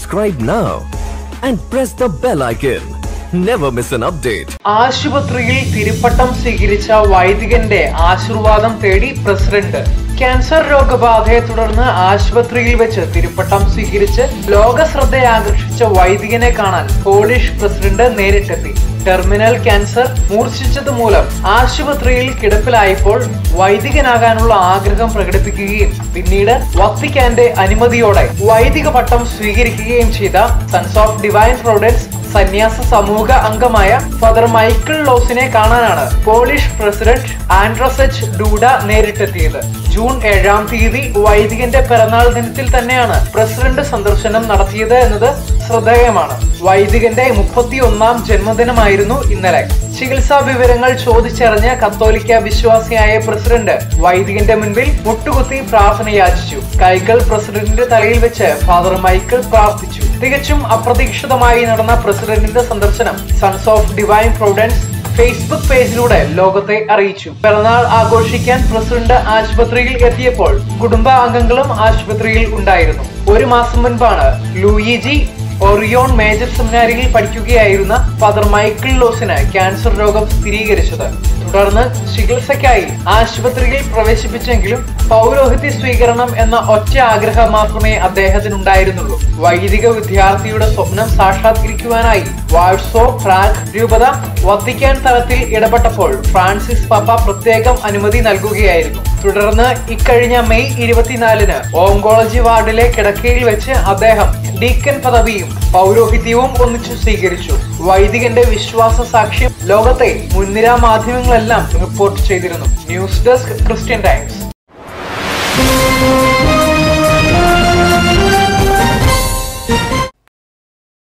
Subscribe now and press the bell icon. Never miss an update. ആശുപത്രിയിൽ തിരുപ്പട്ടം സ്വീകരിച്ച വൈദികന്റെ ആശീർവാദം തേടി പ്രസിഡന്റ് ക്യാൻസർ രോഗബാധയെ തുടർന്ന് ആശുപത്രിയിൽ വെച്ച് തിരുപ്പട്ടം സ്വീകരിച്ച് ലോക ശ്രദ്ധയാകർഷിച്ച വൈദികനെ കാണാൻ പോളിഷ് പ്രസിഡന്റ് നേരിട്ടെത്തി ടെർമിനൽ ക്യാൻസർ മൂർച്ഛിച്ചത് മൂലം ആശുപത്രിയിൽ കിടപ്പിലായപ്പോൾ വൈദികനാകാനുള്ള ആഗ്രഹം പ്രകടിപ്പിക്കുകയും പിന്നീട് വത്തിക്കാന്റെ അനുമതിയോടെ വൈദിക പട്ടം സ്വീകരിക്കുകയും ചെയ്ത സൺസ് ഓഫ് ഡിവൈൻ പ്രൊഡൻസ് സന്യാസ സമൂഹ അംഗമായ ഫാദർ മൈക്കിൾ ലോസിനെ കാണാനാണ് പോളിഷ് പ്രസിഡന്റ് ആൻഡ്രസച്ച് ഡൂഡ നേരിട്ടെത്തിയത് ജൂൺ ഏഴാം തീയതി വൈദികന്റെ പിറന്നാൾ ദിനത്തിൽ തന്നെയാണ് പ്രസിഡന്റ് സന്ദർശനം നടത്തിയത് എന്നത് ശ്രദ്ധേയമാണ് വൈദികന്റെ മുപ്പത്തി ഒന്നാം ജന്മദിനമായിരുന്നു ഇന്നലെ ചികിത്സാ വിവരങ്ങൾ ചോദിച്ചറിഞ്ഞ കത്തോലിക്ക വിശ്വാസിയായ പ്രസിഡന്റ് വൈദികന്റെ മുൻപിൽ മുട്ടുകുത്തി പ്രാർത്ഥന യാചിച്ചു കൈകൾ പ്രസിഡന്റിന്റെ തലയിൽ വെച്ച് ഫാദർ മൈക്കിൾ പ്രാർത്ഥിച്ചു തികച്ചും അപ്രതീക്ഷിതമായി നടന്ന പ്രസിഡന്റിന്റെ സന്ദർശനം sons of divine providence Facebook പേജിലൂടെ ലോകത്തെ അറിയിച്ചു പിറന്നാൾ ആഘോഷിക്കാൻ പ്രസിഡന്റ് ആശുപത്രിയിൽ എത്തിയപ്പോൾ കുടുംബ അംഗങ്ങളും ആശുപത്രിയിൽ ഉണ്ടായിരുന്നു ഒരു മാസം മുൻപാണ് ലൂയിജി ഒറിയോൺ മേജർ സെമിനാരിയിൽ പഠിക്കുകയായിരുന്ന ഫാദർ മൈക്കിൾ ലോസിന് ക്യാൻസർ രോഗം സ്ഥിരീകരിച്ചത് തുടർന്ന് ചികിത്സയ്ക്കായി ആശുപത്രിയിൽ പ്രവേശിപ്പിച്ചെങ്കിലും പൗരോഹിത്യ സ്വീകരണം എന്ന ഒറ്റ ആഗ്രഹം മാത്രമേ അദ്ദേഹത്തിനുണ്ടായിരുന്നുള്ളൂ വൈദിക വിദ്യാർത്ഥിയുടെ സ്വപ്നം സാക്ഷാത്കരിക്കുവാനായി വാഴ്സോ പ്രാഗ് രൂപത വത്തിക്കാൻ തലത്തിൽ ഇടപെട്ടപ്പോൾ ഫ്രാൻസിസ് പാപ്പ പ്രത്യേകം അനുമതി നൽകുകയായിരുന്നു തുടർന്ന് ഇക്കഴിഞ്ഞ മെയ് ഇരുപത്തിനാലിന് ഓങ്കോളജി വാർഡിലെ കിടക്കയിൽ വെച്ച് അദ്ദേഹം ഡീക്കൻ പദവിയും പൗരോഹിത്യവും ഒന്നിച്ചു സ്വീകരിച്ചു വൈദികന്റെ വിശ്വാസ സാക്ഷ്യം ലോകത്തെ മുൻനിര മാധ്യമങ്ങളെല്ലാം റിപ്പോർട്ട് ചെയ്തിരുന്നു news desk Christian times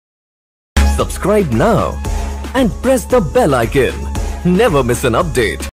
Subscribe now and press the bell icon. Never miss an update.